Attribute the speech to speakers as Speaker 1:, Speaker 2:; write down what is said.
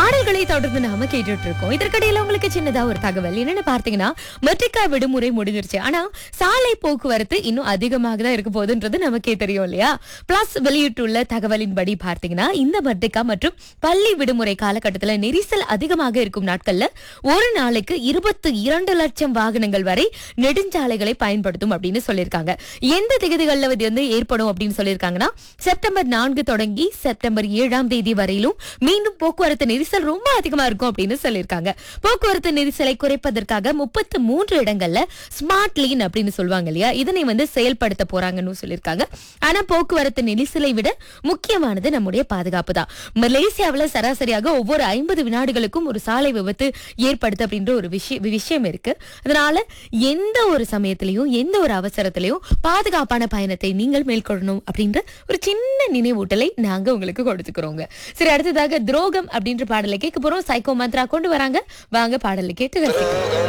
Speaker 1: பாடல்களை தொடர்ந்து நாம கேட்டுட்டு இருக்கோம் இதற்கிடையில உங்களுக்கு சின்னதா ஒரு தகவல் என்னன்னு பார்த்தீங்கன்னா மெட்ரிகா விடுமுறை முடிஞ்சிருச்சு ஆனா சாலை போக்குவரத்து இன்னும் அதிகமாக தான் இருக்க போகுதுன்றது நமக்கே தெரியும் இல்லையா பிளஸ் வெளியிட்டுள்ள தகவலின்படி பார்த்தீங்கன்னா இந்த மெட்ரிகா மற்றும் பள்ளி விடுமுறை காலகட்டத்துல நெரிசல் அதிகமாக இருக்கும் நாட்கள்ல ஒரு நாளைக்கு இருபத்தி இரண்டு லட்சம் வாகனங்கள் வரை நெடுஞ்சாலைகளை பயன்படுத்தும் அப்படின்னு சொல்லியிருக்காங்க எந்த திகதிகள்ல இது வந்து ஏற்படும் அப்படின்னு சொல்லியிருக்காங்கன்னா செப்டம்பர் நான்கு தொடங்கி செப்டம்பர் ஏழாம் தேதி வரையிலும் மீண்டும் போக்குவரத்து நெரிசல் ரொம்ப அதிகமா இருக்கும் அப்படின்னு சொல்லியிருக்காங்க போக்குவரத்து நெரிசலை குறைப்பதற்காக முப்பத்து மூன்று இடங்கள்ல ஸ்மார்ட் லைன் அப்படின்னு சொல்லுவாங்க இல்லையா இதனை வந்து செயல்படுத்த போறாங்கன்னு சொல்லியிருக்காங்க ஆனா போக்குவரத்து நெரிசலை விட முக்கியமானது நம்முடைய பாதுகாப்பு தான் மலேசியாவுல சராசரியாக ஒவ்வொரு ஐம்பது வினாடிகளுக்கும் ஒரு சாலை விபத்து ஏற்படுது அப்படின்ற ஒரு விஷயம் விஷயம் இருக்கு அதனால எந்த ஒரு சமயத்திலையும் எந்த ஒரு அவசரத்திலையும் பாதுகாப்பான பயணத்தை நீங்கள் மேற்கொள்ளணும் அப்படின்ற ஒரு சின்ன நினைவூட்டலை நாங்க உங்களுக்கு கொடுத்துக்கிறோங்க சரி அடுத்ததாக துரோகம் அப்படின்ற பாடலை கேட்க போறோம் சைக்கோ மந்த்ரா கொண்டு வராங்க வாங்க பாடலை கேட்டு ரசிக்கலாம்